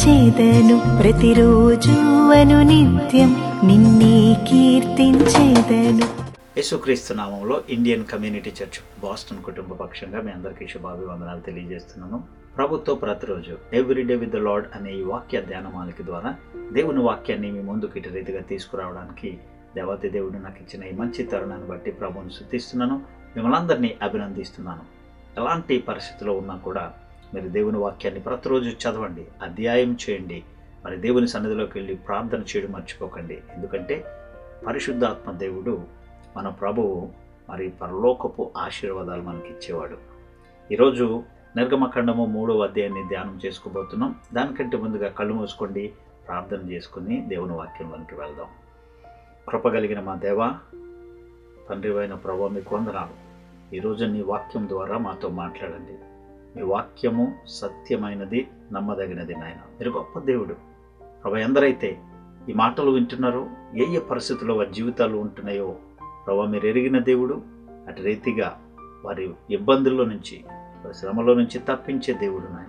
స్తుతించేదను ప్రతిరోజు అను నిత్యం నిన్నే కీర్తించేదను యేసుక్రీస్తు నామంలో ఇండియన్ కమ్యూనిటీ చర్చ్ బాస్టన్ కుటుంబ పక్షంగా మీ అందరికీ శుభాభివందనాలు తెలియజేస్తున్నాను ప్రభుత్వ ప్రతిరోజు ఎవ్రీడే విత్ ద లార్డ్ అనే ఈ వాక్య ధ్యానమాలిక ద్వారా దేవుని వాక్యాన్ని మీ ముందుకు ఇటు రీతిగా తీసుకురావడానికి దేవతి దేవుడు నాకు ఇచ్చిన ఈ మంచి తరుణాన్ని బట్టి ప్రభువుని శుద్ధిస్తున్నాను మిమ్మల్ని అందరినీ అభినందిస్తున్నాను ఎలాంటి పరిస్థితిలో ఉన్నా కూడా మీరు దేవుని వాక్యాన్ని ప్రతిరోజు చదవండి అధ్యాయం చేయండి మరి దేవుని సన్నిధిలోకి వెళ్ళి ప్రార్థన చేయడం మర్చిపోకండి ఎందుకంటే పరిశుద్ధాత్మ దేవుడు మన ప్రభువు మరి పరలోకపు ఆశీర్వాదాలు మనకి ఇచ్చేవాడు ఈరోజు నిర్గమఖండము మూడవ అధ్యాయాన్ని ధ్యానం చేసుకోబోతున్నాం దానికంటే ముందుగా కళ్ళు మూసుకోండి ప్రార్థన చేసుకుని దేవుని వాక్యంలోనికి వెళ్దాం కృపగలిగిన మా దేవ తండ్రి అయిన ప్రభు మీకు వందనాలు ఈరోజు నీ వాక్యం ద్వారా మాతో మాట్లాడండి మీ వాక్యము సత్యమైనది నమ్మదగినది నాయన మీరు గొప్ప దేవుడు ప్రభు ఎందరైతే ఈ మాటలు వింటున్నారో ఏ ఏ పరిస్థితుల్లో వారి జీవితాలు ఉంటున్నాయో ప్రభు మీరు ఎరిగిన దేవుడు అటు రీతిగా వారి ఇబ్బందుల్లో నుంచి వారి శ్రమలో నుంచి తప్పించే దేవుడు నాయన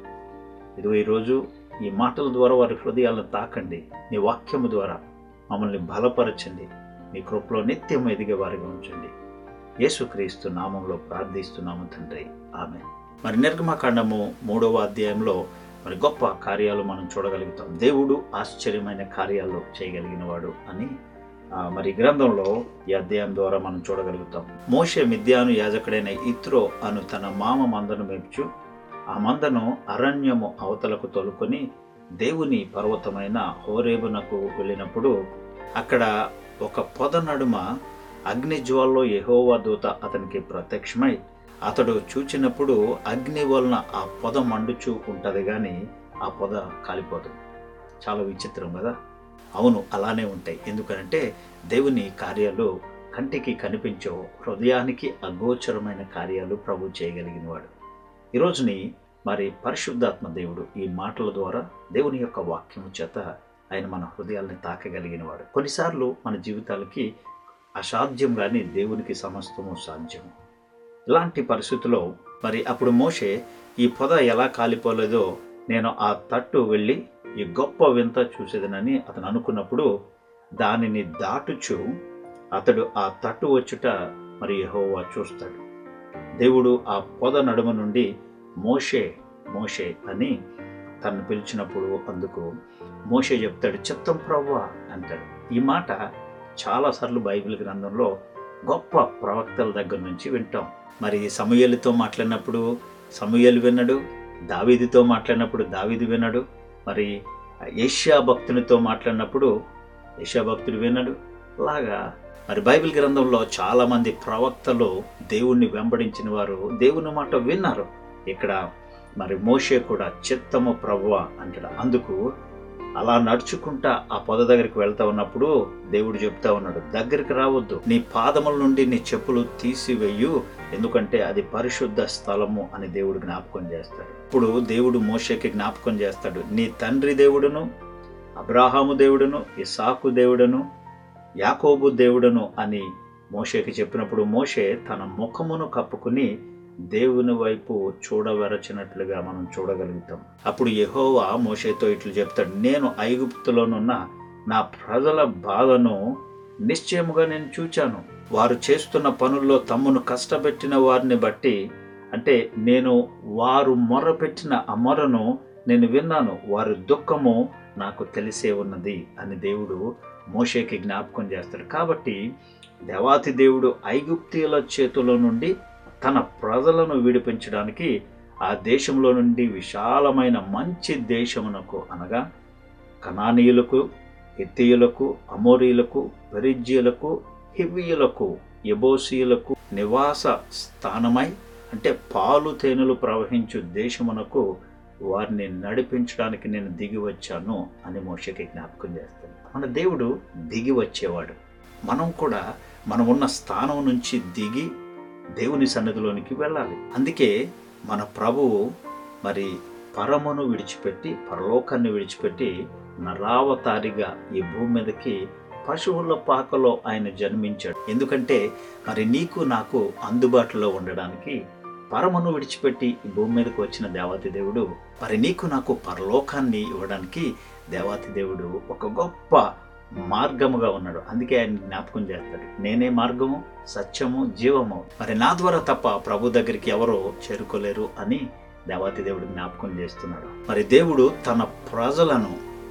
ఇదిగో ఈరోజు ఈ మాటల ద్వారా వారి హృదయాలను తాకండి మీ వాక్యము ద్వారా మమ్మల్ని బలపరచండి మీ కృపలో నిత్యం ఎదిగే వారిగా ఉంచండి యేసుక్రీస్తు నామంలో ప్రార్థిస్తున్నాము తండ్రి ఆమె మరి నిర్గమకాండము మూడవ అధ్యాయంలో మరి గొప్ప కార్యాలు మనం చూడగలుగుతాం దేవుడు ఆశ్చర్యమైన కార్యాలు చేయగలిగినవాడు అని ఆ, మరి ఈ గ్రంథంలో ఈ అధ్యాయం ద్వారా మనం చూడగలుగుతాం మోషే మిద్యాను యాజకుడైన ఇత్రో అను తన మామ మందను మెప్చు ఆ మందను అరణ్యము అవతలకు తొలుకొని దేవుని పర్వతమైన హోరేబునకు వెళ్ళినప్పుడు అక్కడ ఒక పొద నడుమ అగ్ని జ్వాల్లో యెహోవా దూత అతనికి ప్రత్యక్షమై అతడు చూచినప్పుడు అగ్ని వలన ఆ పొద మండుచూ ఉంటది కానీ ఆ పొద కాలిపోదు చాలా విచిత్రం కదా అవును అలానే ఉంటాయి ఎందుకంటే దేవుని కార్యాలు కంటికి కనిపించవు హృదయానికి అగోచరమైన కార్యాలు ప్రభు చేయగలిగినవాడు ఈ రోజుని మరి పరిశుద్ధాత్మ దేవుడు ఈ మాటల ద్వారా దేవుని యొక్క వాక్యము చేత ఆయన మన హృదయాల్ని తాకగలిగినవాడు కొన్నిసార్లు మన జీవితాలకి అసాధ్యం కానీ దేవునికి సమస్తము సాధ్యము ఇలాంటి పరిస్థితుల్లో మరి అప్పుడు మోషే ఈ పొద ఎలా కాలిపోలేదో నేను ఆ తట్టు వెళ్ళి ఈ గొప్ప వింత చూసేదనని అతను అనుకున్నప్పుడు దానిని దాటుచు అతడు ఆ తట్టు వచ్చుట మరి యెహోవా చూస్తాడు దేవుడు ఆ పొద నడుమ నుండి మోషే మోషే అని తను పిలిచినప్పుడు అందుకు మోషే చెప్తాడు చిత్తం ప్రవ్వా అంటాడు ఈ మాట చాలాసార్లు బైబిల్ గ్రంథంలో గొప్ప ప్రవక్తల దగ్గర నుంచి వింటాం మరి సమూయేలుతో మాట్లాడినప్పుడు సమూయేలు విన్నాడు దావీదితో మాట్లాడినప్పుడు దావీదు విన్నాడు మరి ఏషియా భక్తునితో మాట్లాడినప్పుడు ఏషియా భక్తుడు విన్నాడు అలాగా మరి బైబిల్ గ్రంథంలో చాలామంది ప్రవక్తలు దేవుణ్ణి వెంబడించిన వారు దేవుని మాట విన్నారు ఇక్కడ మరి మోషే కూడా చిత్తము ప్రభువ అంటాడు అందుకు అలా నడుచుకుంటా ఆ పొద దగ్గరికి వెళ్తా ఉన్నప్పుడు దేవుడు చెప్తా ఉన్నాడు దగ్గరికి రావద్దు నీ పాదముల నుండి నీ చెప్పులు తీసివేయు ఎందుకంటే అది పరిశుద్ధ స్థలము అని దేవుడు జ్ఞాపకం చేస్తాడు ఇప్పుడు దేవుడు మోషేకి జ్ఞాపకం చేస్తాడు నీ తండ్రి దేవుడును అబ్రాహాము దేవుడును ఇసాకు దేవుడును యాకోబు దేవుడును అని మోషేకి చెప్పినప్పుడు మోషే తన ముఖమును కప్పుకుని దేవుని వైపు చూడవరచినట్లుగా మనం చూడగలుగుతాం అప్పుడు యెహోవా మోషేతో ఇట్లు చెప్తాడు నేను ఐగుప్తులోనున్న నా ప్రజల బాధను నిశ్చయముగా నేను చూచాను వారు చేస్తున్న పనుల్లో తమ్మును కష్టపెట్టిన వారిని బట్టి అంటే నేను వారు మొర్రపెట్టిన ఆ మొరను నేను విన్నాను వారి దుఃఖము నాకు తెలిసే ఉన్నది అని దేవుడు మోషేకి జ్ఞాపకం చేస్తాడు కాబట్టి దేవాతి దేవుడు ఐగుప్తీయుల చేతిలో నుండి తన ప్రజలను విడిపించడానికి ఆ దేశంలో నుండి విశాలమైన మంచి దేశమునకు అనగా కనానీయులకు హిత్తీయులకు అమోరీయులకు పెరిజ్జీయులకు హివ్వీయులకు ఎబోసీయులకు నివాస స్థానమై అంటే పాలు తేనెలు ప్రవహించు దేశమునకు వారిని నడిపించడానికి నేను దిగి వచ్చాను అని మోషకి జ్ఞాపకం చేస్తాను మన దేవుడు దిగి వచ్చేవాడు మనం కూడా మనం ఉన్న స్థానం నుంచి దిగి దేవుని సన్నిధిలోనికి వెళ్ళాలి అందుకే మన ప్రభువు మరి పరమును విడిచిపెట్టి పరలోకాన్ని విడిచిపెట్టి నరావతారిగా ఈ భూమి మీదకి పశువుల పాకలో ఆయన జన్మించాడు ఎందుకంటే మరి నీకు నాకు అందుబాటులో ఉండడానికి పరమును విడిచిపెట్టి ఈ భూమి మీదకి వచ్చిన దేవాతి దేవుడు మరి నీకు నాకు పరలోకాన్ని ఇవ్వడానికి దేవాతి దేవుడు ఒక గొప్ప మార్గముగా ఉన్నాడు అందుకే ఆయన జ్ఞాపకం చేస్తాడు నేనే మార్గము సత్యము జీవము మరి నా ద్వారా తప్ప ప్రభు దగ్గరికి ఎవరో చేరుకోలేరు అని దేవాతి దేవుడు జ్ఞాపకం చేస్తున్నాడు మరి దేవుడు తన ప్రజలను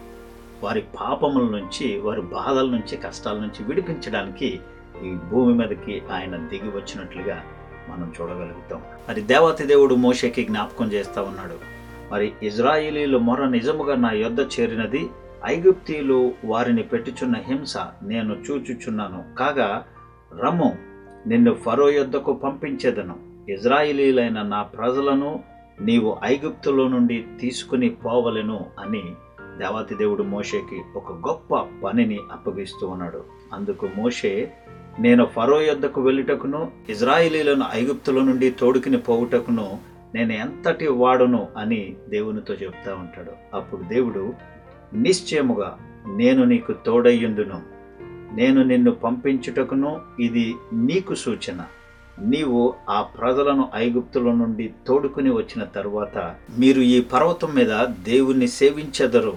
వారి పాపముల నుంచి వారి బాధల నుంచి కష్టాల నుంచి విడిపించడానికి ఈ భూమి మీదకి ఆయన దిగి వచ్చినట్లుగా మనం చూడగలుగుతాం మరి దేవాతి దేవుడు మోషకి జ్ఞాపకం చేస్తా ఉన్నాడు మరి ఇజ్రాయేలీలు మొర నిజముగా నా యొద్ద చేరినది ఐగుప్తీయులు వారిని పెట్టుచున్న హింస నేను చూచుచున్నాను కాగా రమ్ము నిన్ను ఫరో యొద్దకు పంపించేదను ఇజ్రాయిలీలైన నా ప్రజలను నీవు ఐగుప్తులో నుండి తీసుకుని పోవలెను అని దేవాతి దేవుడు మోషేకి ఒక గొప్ప పనిని అప్పగిస్తూ ఉన్నాడు అందుకు మోషే నేను ఫరో యొద్దకు వెళ్ళుటకును ఇజ్రాయిలీలను ఐగుప్తుల నుండి తోడుకుని పోవుటకును నేను ఎంతటి వాడును అని దేవునితో చెప్తా ఉంటాడు అప్పుడు దేవుడు నిశ్చయముగా నేను నీకు తోడయ్యుందును నేను నిన్ను పంపించుటకును ఇది నీకు సూచన నీవు ఆ ప్రజలను ఐగుప్తుల నుండి తోడుకుని వచ్చిన తరువాత మీరు ఈ పర్వతం మీద దేవుణ్ణి సేవించెదరు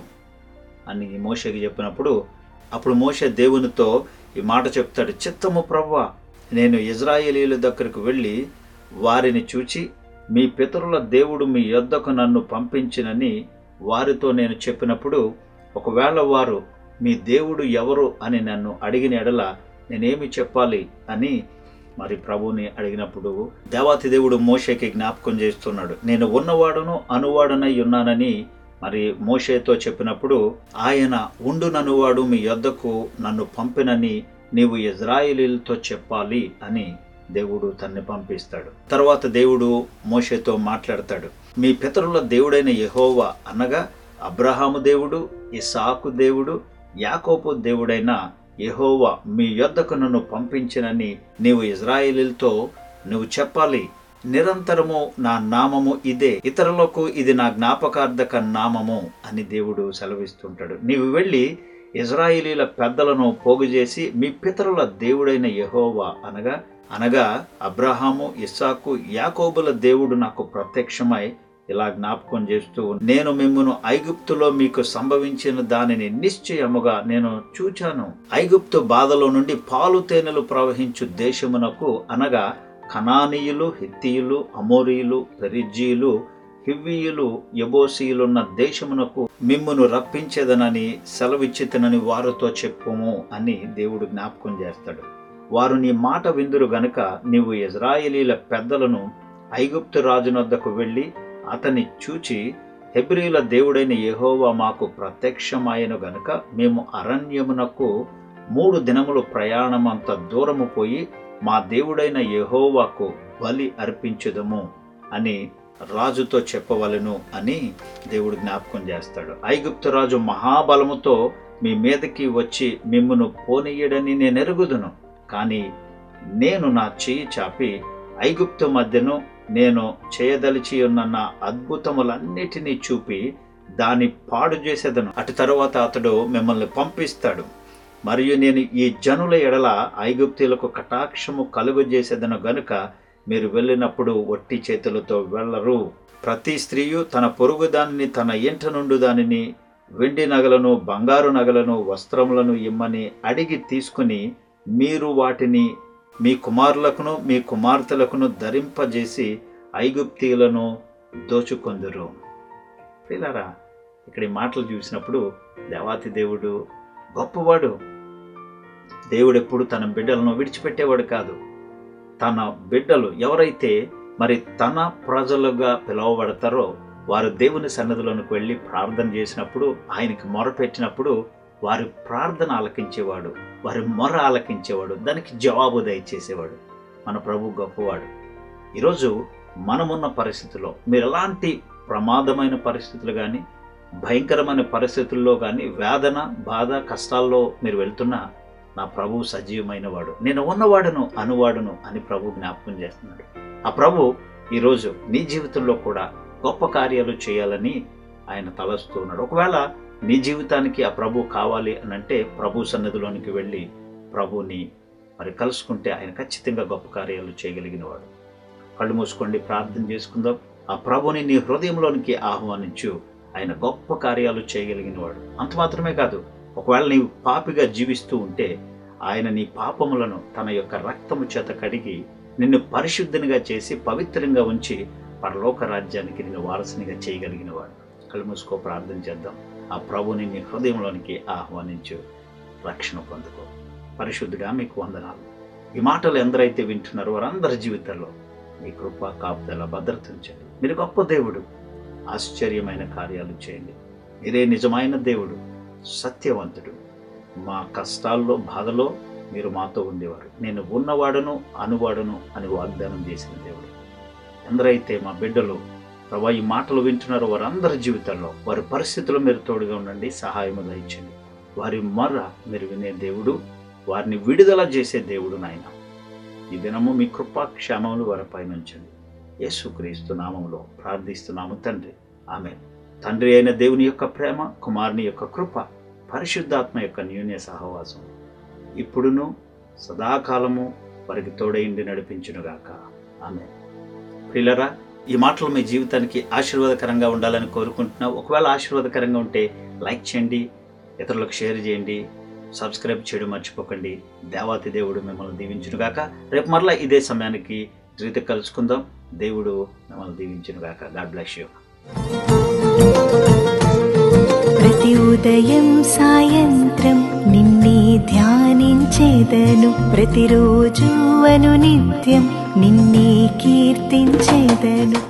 అని మోషకి చెప్పినప్పుడు అప్పుడు మోషే దేవునితో ఈ మాట చెప్తాడు చిత్తము ప్రవ్వా నేను ఇజ్రాయేలీల దగ్గరకు వెళ్ళి వారిని చూచి మీ పితరుల దేవుడు మీ యొద్దకు నన్ను పంపించినని వారితో నేను చెప్పినప్పుడు ఒకవేళ వారు మీ దేవుడు ఎవరు అని నన్ను అడిగిన ఎడల నేనేమి చెప్పాలి అని మరి ప్రభుని అడిగినప్పుడు దేవాతి దేవుడు మోషేకి జ్ఞాపకం చేస్తున్నాడు నేను ఉన్నవాడును అనువాడనై ఉన్నానని మరి మోషేతో చెప్పినప్పుడు ఆయన ఉండుననువాడు మీ యొద్దకు నన్ను పంపినని నీవు ఇజ్రాయిలీలతో చెప్పాలి అని దేవుడు తన్ని పంపిస్తాడు తర్వాత దేవుడు మోషేతో మాట్లాడతాడు మీ పితరుల దేవుడైన యెహోవా అనగా అబ్రహాము దేవుడు ఇసాకు దేవుడు యాకోబు దేవుడైన యెహోవా మీ యొద్దకు నన్ను పంపించినని నీవు ఇజ్రాయేలీలతో నువ్వు చెప్పాలి నిరంతరము నా నామము ఇదే ఇతరులకు ఇది నా జ్ఞాపకార్థక నామము అని దేవుడు సెలవిస్తుంటాడు నీవు వెళ్ళి ఇజ్రాయేలీల పెద్దలను పోగు చేసి మీ పితరుల దేవుడైన యెహోవా అనగా అనగా అబ్రహాము ఇస్సాకు యాకోబుల దేవుడు నాకు ప్రత్యక్షమై ఇలా జ్ఞాపకం చేస్తూ నేను మిమ్మును ఐగుప్తులో మీకు సంభవించిన దానిని నిశ్చయముగా నేను చూచాను ఐగుప్తు బాధలో నుండి పాలు తేనెలు ప్రవహించు దేశమునకు అనగా కనానీయులు హిత్తీయులు అమోరీయులు పెరిజ్జీయులు హివ్వీయులు యబోసీయులున్న దేశమునకు మిమ్మును రప్పించేదనని సెలవిచ్చితనని వారితో చెప్పుము అని దేవుడు జ్ఞాపకం చేస్తాడు వారు నీ మాట విందురు గనుక నీవు ఇజ్రాయేలీల పెద్దలను ఐగుప్తు రాజునొద్దకు వెళ్ళి అతని చూచి హెబ్రీల దేవుడైన యెహోవా మాకు ప్రత్యక్షమాయను గనుక మేము అరణ్యమునకు మూడు దినములు ప్రయాణమంత దూరము పోయి మా దేవుడైన యెహోవాకు బలి అర్పించుదము అని రాజుతో చెప్పవలెను అని దేవుడు జ్ఞాపకం చేస్తాడు ఐగుప్తు రాజు మహాబలముతో మీ మీదకి వచ్చి మిమ్మును పోనీయడని నేను ఎరుగుదును కానీ నేను నా చెయ్యి చాపి ఐగుప్తు మధ్యను నేను చేయదలిచి ఉన్న నా అద్భుతములన్నిటినీ చూపి దాన్ని పాడు చేసేదను అటు తరువాత అతడు మిమ్మల్ని పంపిస్తాడు మరియు నేను ఈ జనుల ఎడల ఐగుప్తులకు కటాక్షము కలుగజేసేదను గనుక మీరు వెళ్ళినప్పుడు ఒట్టి చేతులతో వెళ్ళరు ప్రతి స్త్రీయు తన పొరుగు దానిని తన ఇంట నుండి దానిని వెండి నగలను బంగారు నగలను వస్త్రములను ఇమ్మని అడిగి తీసుకుని మీరు వాటిని మీ కుమారులకును మీ కుమార్తెలకును ధరింపజేసి ఐగుప్తీయులను దోచుకొందురు పిల్లరా ఇక్కడ ఈ మాటలు చూసినప్పుడు దేవాతి దేవుడు గొప్పవాడు దేవుడు ఎప్పుడు తన బిడ్డలను విడిచిపెట్టేవాడు కాదు తన బిడ్డలు ఎవరైతే మరి తన ప్రజలుగా పిలువబడతారో వారు దేవుని సన్నదిలోనికి వెళ్ళి ప్రార్థన చేసినప్పుడు ఆయనకి మొరపెట్టినప్పుడు వారి ప్రార్థన ఆలకించేవాడు వారి మొర ఆలకించేవాడు దానికి జవాబు దయచేసేవాడు మన ప్రభు గొప్పవాడు ఈరోజు మనమున్న పరిస్థితుల్లో మీరు ఎలాంటి ప్రమాదమైన పరిస్థితులు కానీ భయంకరమైన పరిస్థితుల్లో కానీ వేదన బాధ కష్టాల్లో మీరు వెళ్తున్నా నా ప్రభు సజీవమైన వాడు నేను ఉన్నవాడును అనువాడును అని ప్రభు జ్ఞాపకం చేస్తున్నాడు ఆ ప్రభు ఈరోజు నీ జీవితంలో కూడా గొప్ప కార్యాలు చేయాలని ఆయన తలస్తూ ఉన్నాడు ఒకవేళ నీ జీవితానికి ఆ ప్రభు కావాలి అని అంటే ప్రభు సన్నిధిలోనికి వెళ్ళి ప్రభుని మరి కలుసుకుంటే ఆయన ఖచ్చితంగా గొప్ప కార్యాలు చేయగలిగిన వాడు కళ్ళు మూసుకోండి ప్రార్థన చేసుకుందాం ఆ ప్రభుని నీ హృదయంలోనికి ఆహ్వానించు ఆయన గొప్ప కార్యాలు చేయగలిగిన వాడు అంత మాత్రమే కాదు ఒకవేళ నీవు పాపిగా జీవిస్తూ ఉంటే ఆయన నీ పాపములను తన యొక్క రక్తము చేత కడిగి నిన్ను పరిశుద్ధినిగా చేసి పవిత్రంగా ఉంచి పరలోక రాజ్యానికి నిన్ను వారసునిగా చేయగలిగిన వాడు కళ్ళు మూసుకో ప్రార్థన చేద్దాం ఆ ప్రభుని నీ హృదయంలోనికి ఆహ్వానించు రక్షణ పొందుకో పరిశుద్ధిగా మీకు వందనాలు ఈ మాటలు ఎందరైతే వింటున్నారో వారందరి జీవితాల్లో మీ కృప కాపుదల భద్రత ఉంచండి మీరు గొప్ప దేవుడు ఆశ్చర్యమైన కార్యాలు చేయండి మీరే నిజమైన దేవుడు సత్యవంతుడు మా కష్టాల్లో బాధలో మీరు మాతో ఉండేవారు నేను ఉన్నవాడును అనువాడును అని వాగ్దానం చేసిన దేవుడు ఎందరైతే మా బిడ్డలు ప్రభా ఈ మాటలు వింటున్నారో వారందరి జీవితాల్లో వారి పరిస్థితుల్లో మీరు తోడుగా ఉండండి సహాయము దయచండి వారి మర్ర మీరు వినే దేవుడు వారిని విడుదల చేసే దేవుడు నాయన ఈ దినము మీ కృపా క్షేమములు వారిపై ఉంచండి యేసుక్రీస్తు నామములో ప్రార్థిస్తున్నాము తండ్రి ఆమె తండ్రి అయిన దేవుని యొక్క ప్రేమ కుమారుని యొక్క కృప పరిశుద్ధాత్మ యొక్క న్యూన్య సహవాసం ఇప్పుడును సదాకాలము వారికి తోడైండి నడిపించునుగాక ఆమె ప్రిలరా ఈ మాటలు మీ జీవితానికి ఆశీర్వాదకరంగా ఉండాలని కోరుకుంటున్నా ఒకవేళ ఆశీర్వాదకరంగా ఉంటే లైక్ చేయండి ఇతరులకు షేర్ చేయండి సబ్స్క్రైబ్ చేయడం మర్చిపోకండి దేవాతి దేవుడు మిమ్మల్ని దీవించునుగాక రేపు మరలా ఇదే సమయానికి రీతి కలుసుకుందాం దేవుడు మిమ్మల్ని దీవించునుగాక గాడ్ బ్లెస్ యూ ప్రతి ఉదయం సాయంత్రం నిన్నే ధ్యానించేదను ప్రతిరోజు అను నిత్యం నిన్నే కీర్తించేదను